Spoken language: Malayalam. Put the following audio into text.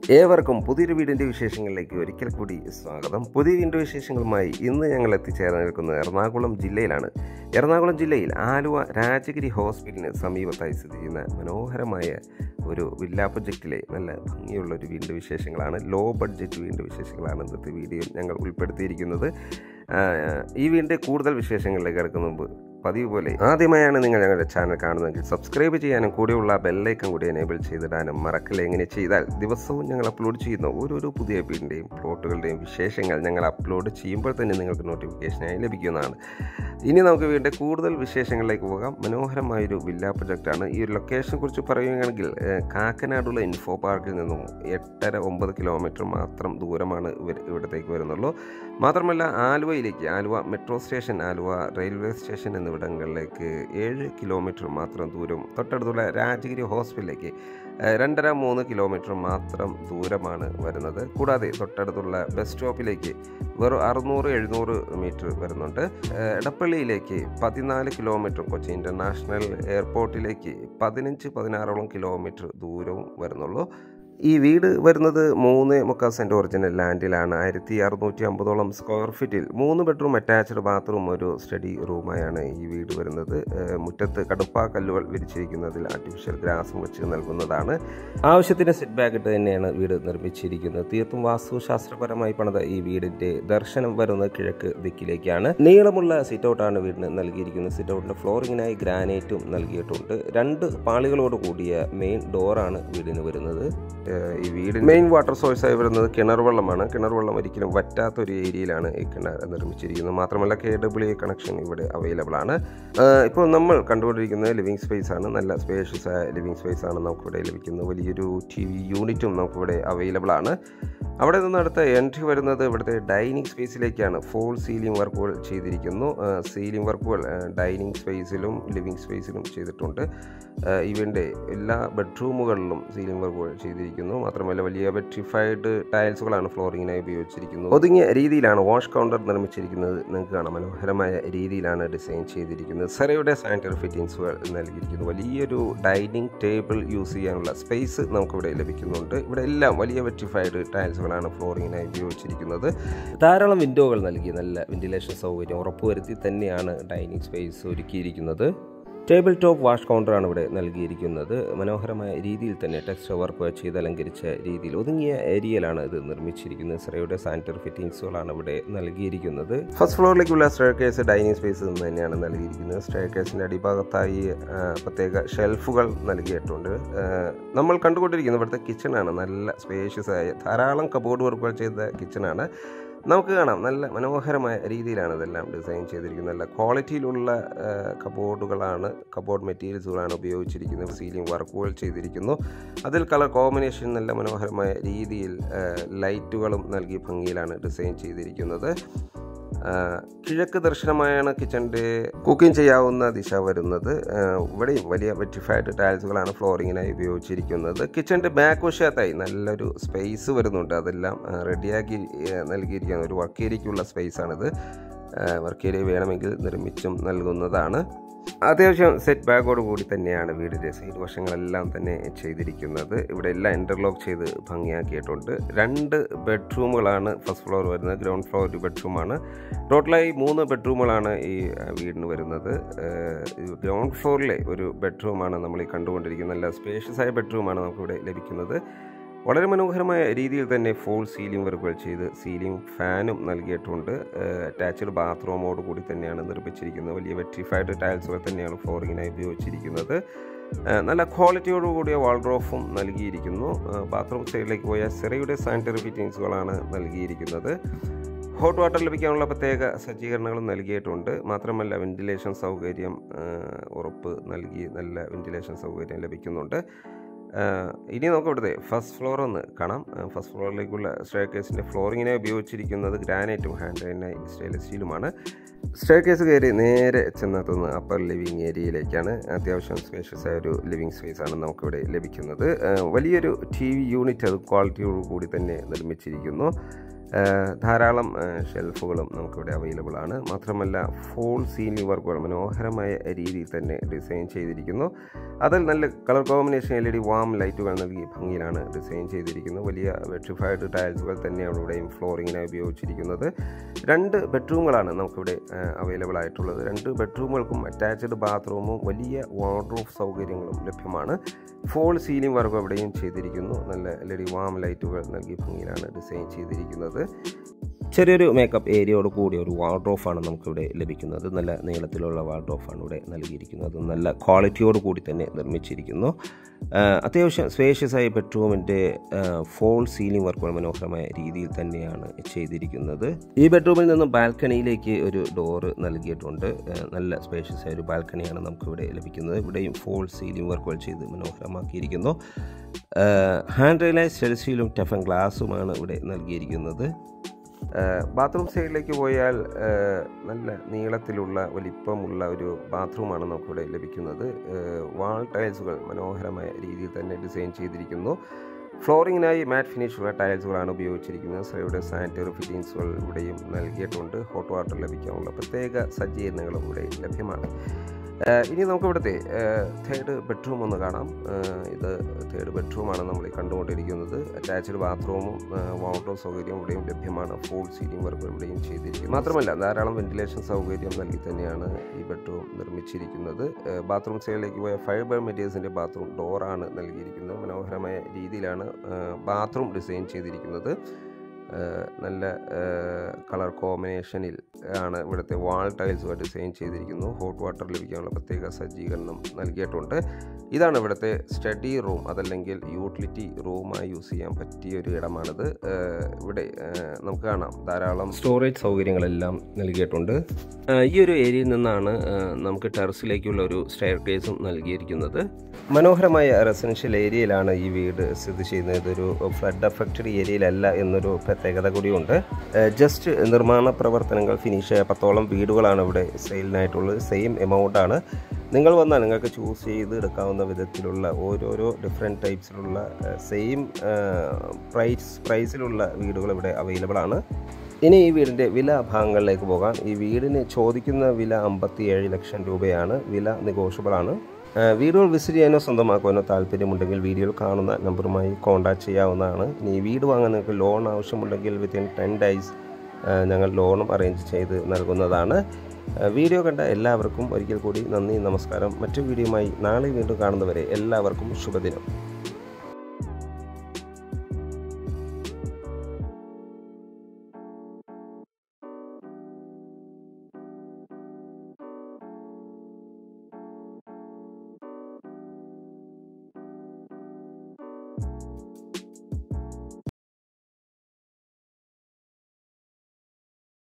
ഏവർക്കും പുതിയൊരു വീടിൻ്റെ വിശേഷങ്ങളിലേക്ക് ഒരിക്കൽ കൂടി സ്വാഗതം പുതിയ വീടിൻ്റെ വിശേഷങ്ങളുമായി ഇന്ന് ഞങ്ങൾ എത്തിച്ചേർന്ന് നിൽക്കുന്നത് എറണാകുളം ജില്ലയിലാണ് എറണാകുളം ജില്ലയിൽ ആലുവ രാജഗിരി ഹോസ്പിറ്റലിന് സമീപത്തായി സ്ഥിതി ചെയ്യുന്ന മനോഹരമായ ഒരു വില്ല പ്രൊജക്റ്റിലെ നല്ല ഭംഗിയുള്ള ഒരു വീടിൻ്റെ വിശേഷങ്ങളാണ് ലോ ബഡ്ജറ്റ് വീടിൻ്റെ വിശേഷങ്ങളാണ് ഇന്നത്തെ വീഡിയോയിൽ ഞങ്ങൾ ഉൾപ്പെടുത്തിയിരിക്കുന്നത് ആ, ഈ വീടിൻ്റെ കൂടുതൽ വിശേഷങ്ങളിലേക്ക് കിടക്കുന്ന മുമ്പ് പതിവ് പോലെ ആദ്യമായാണ് നിങ്ങൾ ഞങ്ങളുടെ ചാനൽ കാണുന്നതെങ്കിൽ സബ്സ്ക്രൈബ് ചെയ്യാനും കൂടെയുള്ള ബെല്ലൈക്കൺ കൂടി എനേബിൾ ചെയ്തിടാനും മറക്കല്ലേ എങ്ങനെ ചെയ്താൽ ദിവസവും ഞങ്ങൾ അപ്ലോഡ് ചെയ്യുന്ന ഓരോരോ പുതിയ വീടിൻ്റെയും പ്ലോട്ടുകളുടെയും വിശേഷങ്ങൾ ഞങ്ങൾ അപ്ലോഡ് ചെയ്യുമ്പോൾ തന്നെ നിങ്ങൾക്ക് നോട്ടിഫിക്കേഷനായി ലഭിക്കുന്നതാണ് ഇനി നമുക്ക് വീടിൻ്റെ കൂടുതൽ വിശേഷങ്ങളിലേക്ക് പോകാം മനോഹരമായൊരു വില്ല പ്രൊജക്റ്റാണ് ഈ ഒരു ലൊക്കേഷനെ കുറിച്ച് പറയുകയാണെങ്കിൽ ഏഹ്, കാക്കനാടുള്ള ഇൻഫോ പാർക്കിൽ നിന്നും എട്ടര ഒമ്പത് കിലോമീറ്റർ മാത്രം ദൂരമാണ് ഇവർ ഇവിടത്തേക്ക് വരുന്നുള്ളൂ മാത്രമല്ല ആലുവയിലേക്ക് Aluva metro station Aluva railway station എന്നിവിടങ്ങളിലേക്ക് ഏഴ് കിലോമീറ്റർ മാത്രം ദൂരം തൊട്ടടുത്തുള്ള രാജഗിരി ഹോസ്പിറ്റലിലേക്ക് ഏഹ്, രണ്ടര മൂന്ന് കിലോമീറ്റർ മാത്രം ദൂരമാണ് വരുന്നത് കൂടാതെ തൊട്ടടുത്തുള്ള ബസ് സ്റ്റോപ്പിലേക്ക് വെറും അറുന്നൂറ് എഴുന്നൂറ് മീറ്റർ വരുന്നുണ്ട് ഏഹ്, എടപ്പള്ളിയിലേക്ക് പതിനാല് കിലോമീറ്റർ കൊച്ചി ഇൻ്റർനാഷണൽ എയർപോർട്ടിലേക്ക് പതിനഞ്ച് പതിനാറോളം കിലോമീറ്റർ ദൂരവും വരുന്നുള്ളൂ ഈ വീട് വരുന്നത് മൂന്ന് മുക്കാൽ സെൻറ്റ് ഒറിജിനൽ ലാൻഡിലാണ് ആയിരത്തി അറുന്നൂറ്റി അമ്പതോളം സ്ക്വയർ ഫീറ്റിൽ മൂന്ന് ബെഡ്റൂം അറ്റാച്ച്ഡ് ബാത്റൂം ഒരു സ്റ്റഡി റൂമായാണ് ഈ വീട് വരുന്നത് ഏഹ് മുറ്റത്ത് കടുപ്പ കല്ലുകൾ വിരിച്ചിരിക്കുന്നതിൽ ആർട്ടിഫിഷ്യൽ ഗ്രാസും വെച്ച് നൽകുന്നതാണ് ആവശ്യത്തിന് സെറ്റ് ബാക്ക് ഇട്ട് തന്നെയാണ് വീട് നിർമ്മിച്ചിരിക്കുന്നത് തീർത്തും വാസ്തുശാസ്ത്രപരമായി പണിത ഈ വീടിൻ്റെ ദർശനം വരുന്നത് കിഴക്ക് ദിക്കിലേക്കാണ് നീളമുള്ള സിറ്റ് ഔട്ടാണ് വീടിന് നൽകിയിരിക്കുന്നത് സിറ്റ് ഔട്ടിൻ്റെ ഫ്ലോറിങ്ങിനായി ഗ്രാനൈറ്റും നൽകിയിട്ടുണ്ട് രണ്ട് പാളികളോട് കൂടിയ മെയിൻ ഡോറാണ് വീടിന് വരുന്നത് ഏഹ് ഈ വീട് മെയിൻ വാട്ടർ സോഴ്സായി വരുന്നത് കിണർ വെള്ളമാണ് കിണർ വെള്ളം ഒരിക്കലും വറ്റാത്ത ഒരു ഏരിയയിലാണ് ഈ കിണർ നിർമ്മിച്ചിരിക്കുന്നത് മാത്രമല്ല കെ ഡബ്ല്യു കണക്ഷൻ ഇവിടെ അവൈലബിൾ ആണ് ഏഹ് ഇപ്പോൾ നമ്മൾ കണ്ടുകൊണ്ടിരിക്കുന്നത് ലിവിങ് സ്പേസ് ആണ് നല്ല സ്പേഷ്യസ് ആയ ലിവിങ് സ്പേസ് ആണ് നമുക്കിവിടെ ലഭിക്കുന്നത് വലിയൊരു ടി വി യൂണിറ്റും നമുക്കിവിടെ അവൈലബിൾ ആണ് അവിടെ നിന്ന് അടുത്ത എൻട്രി വരുന്നത് ഇവിടുത്തെ ഡൈനിങ് സ്പേസിലേക്കാണ് ഫോൾ സീലിംഗ് വർക്കുകൾ ചെയ്തിരിക്കുന്നു സീലിംഗ് വർക്കുകൾ ഡൈനിങ് സ്പേസിലും ലിവിങ് സ്പേസിലും ചെയ്തിട്ടുണ്ട് ഏഹ് ഇവൻ്റെ എല്ലാ ബെഡ്റൂമുകളിലും സീലിംഗ് വർക്കുകൾ ചെയ്തിരിക്കുന്നു മാത്രമല്ല വലിയ വെട്രിഫൈഡ് ടൈൽസുകളാണ് ഫ്ലോറിങ്ങിനായി ഉപയോഗിച്ചിരിക്കുന്നത് ഒതുങ്ങിയ രീതിയിലാണ് വാഷ് കൗണ്ടർ നിർമ്മിച്ചിരിക്കുന്നത് നിങ്ങൾക്ക് കാണാം മനോഹരമായ രീതിയിലാണ് ഡിസൈൻ ചെയ്തിരിക്കുന്നത് സെറയുടെ സാനിറ്ററി ഫിറ്റിംഗ്സുകൾ നൽകിയിരിക്കുന്നു വലിയൊരു ഡൈനിങ് ടേബിൾ യൂസ് ചെയ്യാനുള്ള സ്പേസ് നമുക്കിവിടെ ലഭിക്കുന്നുണ്ട് ഇവിടെ എല്ലാം വലിയ വെട്രിഫൈഡ് ടൈൽസുകളാണ് ഫ്ലോറിങ്ങിനായി ഉപയോഗിച്ചിരിക്കുന്നത് ധാരാളം വിൻഡോകൾ നൽകി നല്ല വെന്റിലേഷൻ സൗകര്യം ഉറപ്പുവരുത്തി തന്നെയാണ് ഡൈനിങ് സ്പേസ് ഒരുക്കിയിരിക്കുന്നത് ടേബിൾ ടോപ്പ് വാഷ് കൗണ്ടറാണ് ഇവിടെ നൽകിയിരിക്കുന്നത് മനോഹരമായ രീതിയിൽ തന്നെ ടെക്സ്റ്റ് വർക്ക് ചെയ്ത് അലങ്കരിച്ച രീതിയിൽ ഒതുങ്ങിയ ഏരിയയിലാണ് ഇത് നിർമ്മിച്ചിരിക്കുന്നത് ശ്രയുടെ സാനിറ്ററി ഫിറ്റിംഗ്സുകളാണ് ഇവിടെ നൽകിയിരിക്കുന്നത് ഫസ്റ്റ് ഫ്ലോറിലേക്കുള്ള സ്റ്റെയർ കേസ് ഡൈനിങ് സ്പേസ് നിന്ന് തന്നെയാണ് നൽകിയിരിക്കുന്നത് സ്റ്റെയർ കേസിൻ്റെ അടിഭാഗത്തായി ആ, പ്രത്യേക ഷെൽഫുകൾ നൽകിയിട്ടുണ്ട് ആ, നമ്മൾ കണ്ടുകൊണ്ടിരിക്കുന്നത് ഇവിടുത്തെ കിച്ചണാണ് നല്ല സ്പേഷ്യസ് ആയ ധാരാളം കബോർഡ് വർക്കുകൾ ചെയ്ത കിച്ചണാണ് നമുക്ക് കാണാം നല്ല മനോഹരമായ രീതിയിലാണ് ഇതെല്ലാം ഡിസൈൻ ചെയ്തിരിക്കുന്നത് നല്ല ക്വാളിറ്റിയിലുള്ള ആ, കബോർഡുകളാണ് കബോർഡ് മെറ്റീരിയൽസുകളാണ് ഉപയോഗിച്ചിരിക്കുന്നത് സീലിംഗ് വർക്കുകൾ ചെയ്തിരിക്കുന്നു അതിൽ കളർ കോമ്പിനേഷൻ നല്ല മനോഹരമായ രീതിയിൽ ആ, ലൈറ്റുകളും നൽകി ഭംഗിയിലാണ് ഡിസൈൻ ചെയ്തിരിക്കുന്നത് ആ, കിഴക്ക് ദർശനമായാണ് കിച്ചൻ്റെ കുക്കിംഗ് ചെയ്യാവുന്ന ദിശ വരുന്നത് ആ, ഇവിടെയും വലിയ വെറ്റിഫൈഡ് ടൈൽസുകളാണ് ഫ്ലോറിങ്ങിനായി ഉപയോഗിച്ചിരിക്കുന്നത് കിച്ചൻ്റെ ബാക്ക് വശത്തായി നല്ലൊരു സ്പേസ് വരുന്നുണ്ട് അതെല്ലാം ആ, റെഡിയാക്കി ആ, നൽകിയിരിക്കുന്ന ഒരു വർക്ക് ഏരിയയ്ക്കുള്ള സ്പേസാണിത് വർക്ക് ഏരിയ വേണമെങ്കിൽ നിർമ്മിച്ചും നൽകുന്നതാണ് അത്യാവശ്യം സെറ്റ് ബാഗോട് കൂടി തന്നെയാണ് വീടിൻ്റെ സൈഡ് വശങ്ങളെല്ലാം തന്നെ ചെയ്തിരിക്കുന്നത് ഇവിടെ എല്ലാം ഇൻ്റർലോക്ക് ചെയ്ത് ഭംഗിയാക്കിയിട്ടുണ്ട് രണ്ട് ബെഡ്റൂമുകളാണ് ഫസ്റ്റ് ഫ്ലോർ വരുന്നത് ഗ്രൗണ്ട് ഫ്ലോർ ഒരു ബെഡ്റൂമാണ് ടോട്ടലായി മൂന്ന് ബെഡ്റൂമുകളാണ് ഈ ആ, വീടിന് വരുന്നത് ഗ്രൗണ്ട് ഫ്ലോറിലെ ഒരു ബെഡ്റൂമാണ് നമ്മൾ ഈ കണ്ടുകൊണ്ടിരിക്കുന്നത് നല്ല സ്പേഷ്യസ് ആയ ബെഡ്റൂമാണ് നമുക്കിവിടെ ലഭിക്കുന്നത് വളരെ മനോഹരമായ രീതിയിൽ തന്നെ ഫോൾ സീലിംഗ് വർക്കുകൾ ചെയ്ത് സീലിംഗ് ഫാനും നൽകിയിട്ടുണ്ട് അറ്റാച്ച്ഡ് ബാത്റൂമോട് കൂടി തന്നെയാണ് നിർമ്മിച്ചിരിക്കുന്നത് വലിയ വെട്രിഫൈഡ് ടൈൽസുകൾ തന്നെയാണ് ഫ്ലോറിങ്ങിനായി ഉപയോഗിച്ചിരിക്കുന്നത് ആ, നല്ല ക്വാളിറ്റിയോട് കൂടിയ വാൾഡ്രോഫും നൽകിയിരിക്കുന്നു ബാത്റൂം സൈഡിലേക്ക് പോയ സെറയുടെ സാനിറ്ററി ഫിറ്റിങ്സുകളാണ് നൽകിയിരിക്കുന്നത് ഹോട്ട് വാട്ടർ ലഭിക്കാനുള്ള പ്രത്യേക സജ്ജീകരണങ്ങളും നൽകിയിട്ടുണ്ട് മാത്രമല്ല വെന്റിലേഷൻ സൗകര്യം ആ, ഉറപ്പ് നൽകി നല്ല വെന്റിലേഷൻ സൗകര്യം ലഭിക്കുന്നുണ്ട് ആ, ഇനി നമുക്ക് ഇവിടുത്തെ ഫസ്റ്റ് ഫ്ലോർ ഒന്ന് കാണാം ആ, ഫസ്റ്റ് ഫ്ലോറിലേക്കുള്ള സ്റ്റെയർ കേസിൻ്റെ ഫ്ലോറിങ്ങിനെ ഉപയോഗിച്ചിരിക്കുന്നത് ഗ്രാനൈറ്റും ഹാൻഡ് റൈനായി സ്റ്റെയിൻലെസ് സ്റ്റീലുമാണ് സ്റ്റെയർ കേസ് കയറി നേരെ ചെന്നെത്തുന്നത് അപ്പർ ലിവിങ് ഏരിയയിലേക്കാണ് അത്യാവശ്യം സ്പേഷ്യസ് ആയ ഒരു ലിവിങ് സ്പേസ് ആണ് നമുക്കിവിടെ ലഭിക്കുന്നത് ആ, വലിയൊരു ടി വി യൂണിറ്റ് അത് ക്വാളിറ്റിയോട് കൂടി തന്നെ നിർമ്മിച്ചിരിക്കുന്നു ഏഹ് ധാരാളം ഏഹ് ഷെൽഫുകളും നമുക്കിവിടെ അവൈലബിൾ ആണ് മാത്രമല്ല ഫോൾ സീലിംഗ് വർക്കുകൾ മനോഹരമായ രീതിയിൽ തന്നെ ഡിസൈൻ ചെയ്തിരിക്കുന്നു അതിൽ നല്ല colour combination L E D warm ലൈറ്റുകൾ നൽകി ഭംഗിയിലാണ് ഡിസൈൻ ചെയ്തിരിക്കുന്നത് വലിയ വെട്രിഫൈഡ് ടൈൽസുകൾ തന്നെയാണ് ഇവിടെയും ഫ്ലോറിങ്ങിനായി ഉപയോഗിച്ചിരിക്കുന്നത് രണ്ട് ബെഡ്റൂമുകളാണ് നമുക്കിവിടെ അവൈലബിൾ ആയിട്ടുള്ളത് രണ്ട് ബെഡ്റൂമുകൾക്കും അറ്റാച്ച്ഡ് ബാത്റൂമും വലിയ വാർഡ്രോഫ് സൗകര്യങ്ങളും ലഭ്യമാണ് ഫോൾ സീലിംഗ് വർക്ക് ഇവിടെയും ചെയ്തിരിക്കുന്നു നല്ല എൽ ഇ ഡി വാം ലൈറ്റുകൾ നൽകി ഭംഗിയിലാണ് ഡിസൈൻ ചെയ്തിരിക്കുന്നത് ചെറിയൊരു മേക്കപ്പ് ഏരിയയോട് കൂടിയ ഒരു വാർഡ്രോഫാണ് നമുക്കിവിടെ ലഭിക്കുന്നത് നല്ല നീളത്തിലുള്ള വാർഡ്രോഫാണ് ഇവിടെ നൽകിയിരിക്കുന്നത് നല്ല ക്വാളിറ്റിയോട് കൂടി തന്നെ നിർമ്മിച്ചിരിക്കുന്നു ആ, അത്യാവശ്യം സ്പേഷ്യസ് ആയ ബെഡ്റൂമിൻ്റെ ഫോൾ സീലിംഗ് വർക്കുകൾ മനോഹരമായ രീതിയിൽ തന്നെയാണ് ചെയ്തിരിക്കുന്നത് ഈ ബെഡ്റൂമിൽ നിന്നും ബാൽക്കണിയിലേക്ക് ഒരു ഡോറ് നൽകിയിട്ടുണ്ട് ആ, നല്ല സ്പേഷ്യസ് ആയ ഒരു ബാൽക്കണിയാണ് നമുക്കിവിടെ ലഭിക്കുന്നത് ഇവിടെയും ഫോൾ സീലിംഗ് വർക്കുകൾ ചെയ്ത് മനോഹരമാക്കിയിരിക്കുന്നു ഹാൻഡ് റെയിലായ സ്റ്റെൽസ്റ്റീലും ടെഫൻ ഗ്ലാസുമാണ് ഇവിടെ നൽകിയിരിക്കുന്നത് ബാത്റൂം സൈഡിലേക്ക് പോയാൽ ഏഹ്, നല്ല നീളത്തിലുള്ള വലിപ്പമുള്ള ഒരു ബാത്റൂമാണ് നമുക്കിവിടെ ലഭിക്കുന്നത് ഏഹ്, വാൾ ടൈൽസുകൾ മനോഹരമായ രീതിയിൽ തന്നെ ഡിസൈൻ ചെയ്തിരിക്കുന്നു ഫ്ലോറിങ്ങിനായി മാറ്റ് ഫിനിഷുള്ള ടൈൽസുകളാണ് ഉപയോഗിച്ചിരിക്കുന്നത് സോ ഇവിടെ സാനിറ്ററി ഫിറ്റിങ്സുകൾ ഇവിടെയും നൽകിയിട്ടുണ്ട് ഹോട്ട് വാട്ടർ ലഭിക്കാനുള്ള പ്രത്യേക സജ്ജീകരണങ്ങളും ഇവിടെ ലഭ്യമാണ് ഏഹ്, ഇനി നമുക്ക് ഇവിടുത്തെ തേർഡ് ബെഡ്റൂം ഒന്ന് കാണാം ഏഹ്, ഇത് തേർഡ് ബെഡ്റൂമാണ് നമ്മൾ ഈ കണ്ടുകൊണ്ടിരിക്കുന്നത് അറ്റാച്ച്ഡ് ബാത്റൂമും വാട്ടർ സൗകര്യവും ഇവിടെയും ലഭ്യമാണ് ഫോൾ സീലിംഗ് വർക്ക് ഇവിടെയും ചെയ്തിരിക്കുന്നത് മാത്രമല്ല ധാരാളം വെന്റിലേഷൻ സൗകര്യം നൽകി തന്നെയാണ് ഈ ബെഡ്റൂം നിർമ്മിച്ചിരിക്കുന്നത് ഏഹ്, ബാത്റൂം സൈഡിലേക്ക് പോയ ഫൈബർ മെറ്റീരിയൽസിൻ്റെ ബാത്റൂം ഡോറാണ് നൽകിയിരിക്കുന്നത് മനോഹരമായ രീതിയിലാണ് ഏഹ്, ബാത്റൂം ഡിസൈൻ ചെയ്തിരിക്കുന്നത് ഏഹ്, നല്ല ഏഹ്, കളർ കോമ്പിനേഷനിൽ ആണ് ഇവിടുത്തെ വാൾ ടൈൽസുകൾ ഡിസൈൻ ചെയ്തിരിക്കുന്നു ഹോട്ട് വാട്ടർ ലഭിക്കാനുള്ള പ്രത്യേക സജ്ജീകരണം നൽകിയിട്ടുണ്ട് ഇതാണ് ഇവിടുത്തെ സ്റ്റഡി റൂം അതല്ലെങ്കിൽ യൂട്ടിലിറ്റി റൂമായി യൂസ് ചെയ്യാൻ പറ്റിയ ഒരു ഇടമാണിത് ഏഹ്, ഇവിടെ ഏഹ്, നമുക്ക് കാണാം ധാരാളം സ്റ്റോറേജ് സൗകര്യങ്ങളെല്ലാം നൽകിയിട്ടുണ്ട് ഏഹ്, ഈ ഒരു ഏരിയയിൽ നിന്നാണ് ഏഹ്, നമുക്ക് ടെറസിലേക്കുള്ള ഒരു സ്റ്റെയർ കേസും നൽകിയിരിക്കുന്നത് മനോഹരമായ റെസിഡൻഷ്യൽ ഏരിയയിലാണ് ഈ വീട് സ്ഥിതി ചെയ്യുന്നത് ഇതൊരു ഫ്ലഡ് അഫക്റ്റഡ് ഏരിയയിലല്ല എന്നൊരു പ്രത്യേകത കൂടിയുണ്ട് ഏഹ്, ജസ്റ്റ് നിർമ്മാണ പ്രവർത്തനങ്ങൾ ഫിനിഷ് ആയ പത്തോളം വീടുകളാണ് ഇവിടെ സെയിലിനായിട്ടുള്ളത് സെയിം എമൗണ്ട് ആണ് നിങ്ങൾ വന്നാൽ നിങ്ങൾക്ക് ചൂസ് ചെയ്ത് എടുക്കാവുന്ന വിധത്തിലുള്ള ഓരോരോ ഡിഫറെൻറ്റ് ടൈപ്സിലുള്ള സെയിം പ്രൈസ് പ്രൈസിലുള്ള വീടുകൾ ഇവിടെ അവൈലബിൾ ആണ് ഇനി ഈ വീടിൻ്റെ വില ഭാഗങ്ങളിലേക്ക് പോകാം ഈ വീടിന് ചോദിക്കുന്ന വില അമ്പത്തി ഏഴ് ലക്ഷം രൂപയാണ് വില നെഗോഷ്യബിൾ ആണ് ഏഹ് വീടുകൾ വിസിറ്റ് ചെയ്യാനോ സ്വന്തമാക്കുവാനോ താല്പര്യമുണ്ടെങ്കിൽ വീഡിയോയിൽ കാണുന്ന നമ്പറുമായി കോൺടാക്ട് ചെയ്യാവുന്നതാണ് ഇനി ഈ വീട് വാങ്ങാൻ നിങ്ങൾക്ക് ലോൺ ആവശ്യമുണ്ടെങ്കിൽ വിത്തിൻ ടെൻ ഡേയ്സ് ഞങ്ങൾ ലോണും അറേഞ്ച് ചെയ്ത് നൽകുന്നതാണ് ഏഹ് വീഡിയോ കണ്ട എല്ലാവർക്കും ഒരിക്കൽ കൂടി നന്ദി നമസ്കാരം മറ്റു വീഡിയോയുമായി നാളെ വീണ്ടും കാണുന്നവരെ എല്ലാവർക്കും ശുഭദിനം